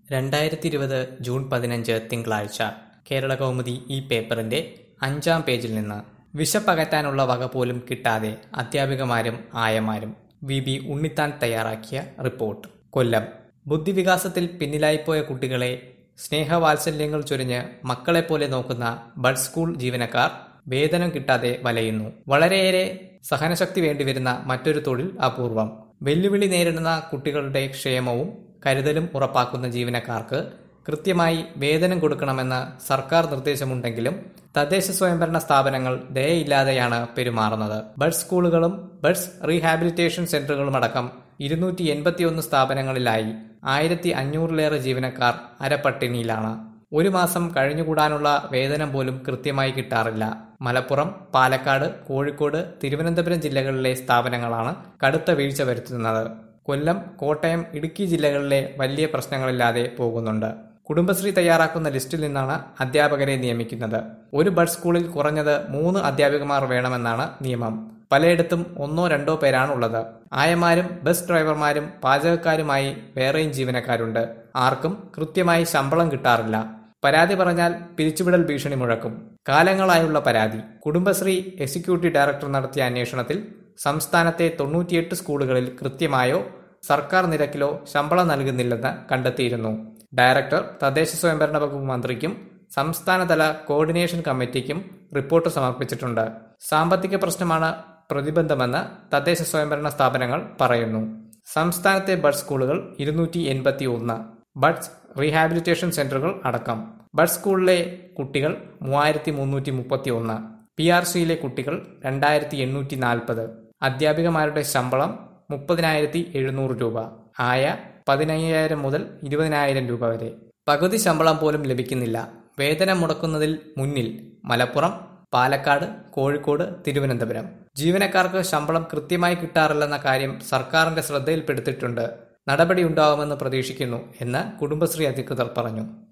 രണ്ടായിരത്തി ഇരുപത് ജൂൺ പതിനഞ്ച് തിങ്കളാഴ്ച കേരള കൗമുദി ഈ പേപ്പറിന്റെ അഞ്ചാം പേജിൽ നിന്ന് വിശപ്പകറ്റാനുള്ള വക പോലും കിട്ടാതെ അധ്യാപികമാരും ആയമാരും വി ബി ഉണ്ണിത്താൻ തയ്യാറാക്കിയ റിപ്പോർട്ട് കൊല്ലം ബുദ്ധിവികാസത്തിൽ പിന്നിലായിപ്പോയ കുട്ടികളെ സ്നേഹവാത്സല്യങ്ങൾ ചൊരിഞ്ഞ് മക്കളെപ്പോലെ നോക്കുന്ന ബഡ് സ്കൂൾ ജീവനക്കാർ വേതനം കിട്ടാതെ വലയുന്നു വളരെയേറെ സഹനശക്തി വേണ്ടിവരുന്ന മറ്റൊരു തൊഴിൽ അപൂർവം വെല്ലുവിളി നേരിടുന്ന കുട്ടികളുടെ ക്ഷേമവും കരുതലും ഉറപ്പാക്കുന്ന ജീവനക്കാർക്ക് കൃത്യമായി വേതനം കൊടുക്കണമെന്ന് സർക്കാർ നിർദ്ദേശമുണ്ടെങ്കിലും തദ്ദേശ സ്വയംഭരണ സ്ഥാപനങ്ങൾ ദയയില്ലാതെയാണ് പെരുമാറുന്നത് ബഡ് സ്കൂളുകളും ബഡ്സ് റീഹാബിലിറ്റേഷൻ സെന്ററുകളുമടക്കം ഇരുന്നൂറ്റി എൺപത്തിയൊന്ന് സ്ഥാപനങ്ങളിലായി ആയിരത്തി അഞ്ഞൂറിലേറെ ജീവനക്കാർ അരപ്പട്ടിണിയിലാണ് ഒരു മാസം കഴിഞ്ഞുകൂടാനുള്ള വേതനം പോലും കൃത്യമായി കിട്ടാറില്ല മലപ്പുറം പാലക്കാട് കോഴിക്കോട് തിരുവനന്തപുരം ജില്ലകളിലെ സ്ഥാപനങ്ങളാണ് കടുത്ത വീഴ്ച വരുത്തുന്നത് കൊല്ലം കോട്ടയം ഇടുക്കി ജില്ലകളിലെ വലിയ പ്രശ്നങ്ങളില്ലാതെ പോകുന്നുണ്ട് കുടുംബശ്രീ തയ്യാറാക്കുന്ന ലിസ്റ്റിൽ നിന്നാണ് അധ്യാപകരെ നിയമിക്കുന്നത് ഒരു ബഡ് സ്കൂളിൽ കുറഞ്ഞത് മൂന്ന് അധ്യാപികമാർ വേണമെന്നാണ് നിയമം പലയിടത്തും ഒന്നോ രണ്ടോ പേരാണുള്ളത് ആയമാരും ബസ് ഡ്രൈവർമാരും പാചകക്കാരുമായി വേറെയും ജീവനക്കാരുണ്ട് ആർക്കും കൃത്യമായി ശമ്പളം കിട്ടാറില്ല പരാതി പറഞ്ഞാൽ പിരിച്ചുവിടൽ ഭീഷണി മുഴക്കും കാലങ്ങളായുള്ള പരാതി കുടുംബശ്രീ എക്സിക്യൂട്ടീവ് ഡയറക്ടർ നടത്തിയ അന്വേഷണത്തിൽ സംസ്ഥാനത്തെ തൊണ്ണൂറ്റിയെട്ട് സ്കൂളുകളിൽ കൃത്യമായോ സർക്കാർ നിരക്കിലോ ശമ്പളം നൽകുന്നില്ലെന്ന് കണ്ടെത്തിയിരുന്നു ഡയറക്ടർ തദ്ദേശ സ്വയംഭരണ വകുപ്പ് മന്ത്രിക്കും സംസ്ഥാനതല കോർഡിനേഷൻ കമ്മിറ്റിക്കും റിപ്പോർട്ട് സമർപ്പിച്ചിട്ടുണ്ട് സാമ്പത്തിക പ്രശ്നമാണ് പ്രതിബന്ധമെന്ന് തദ്ദേശ സ്വയംഭരണ സ്ഥാപനങ്ങൾ പറയുന്നു സംസ്ഥാനത്തെ ബഡ് സ്കൂളുകൾ ഇരുന്നൂറ്റി എൺപത്തി ഒന്ന് ബഡ്സ് റീഹാബിലിറ്റേഷൻ സെന്ററുകൾ അടക്കം ബഡ് സ്കൂളിലെ കുട്ടികൾ മൂവായിരത്തി മുന്നൂറ്റി മുപ്പത്തി ഒന്ന് പി ആർ സിയിലെ കുട്ടികൾ രണ്ടായിരത്തി എണ്ണൂറ്റി നാൽപ്പത് അധ്യാപികമാരുടെ ശമ്പളം മുപ്പതിനായിരത്തി എഴുന്നൂറ് രൂപ ആയ പതിനയ്യായിരം മുതൽ ഇരുപതിനായിരം രൂപ വരെ പകുതി ശമ്പളം പോലും ലഭിക്കുന്നില്ല വേതനം മുടക്കുന്നതിൽ മുന്നിൽ മലപ്പുറം പാലക്കാട് കോഴിക്കോട് തിരുവനന്തപുരം ജീവനക്കാർക്ക് ശമ്പളം കൃത്യമായി കിട്ടാറില്ലെന്ന കാര്യം സർക്കാരിന്റെ ശ്രദ്ധയിൽപ്പെടുത്തിയിട്ടുണ്ട് നടപടി ഉണ്ടാവുമെന്ന് പ്രതീക്ഷിക്കുന്നു എന്ന് കുടുംബശ്രീ അധികൃതർ പറഞ്ഞു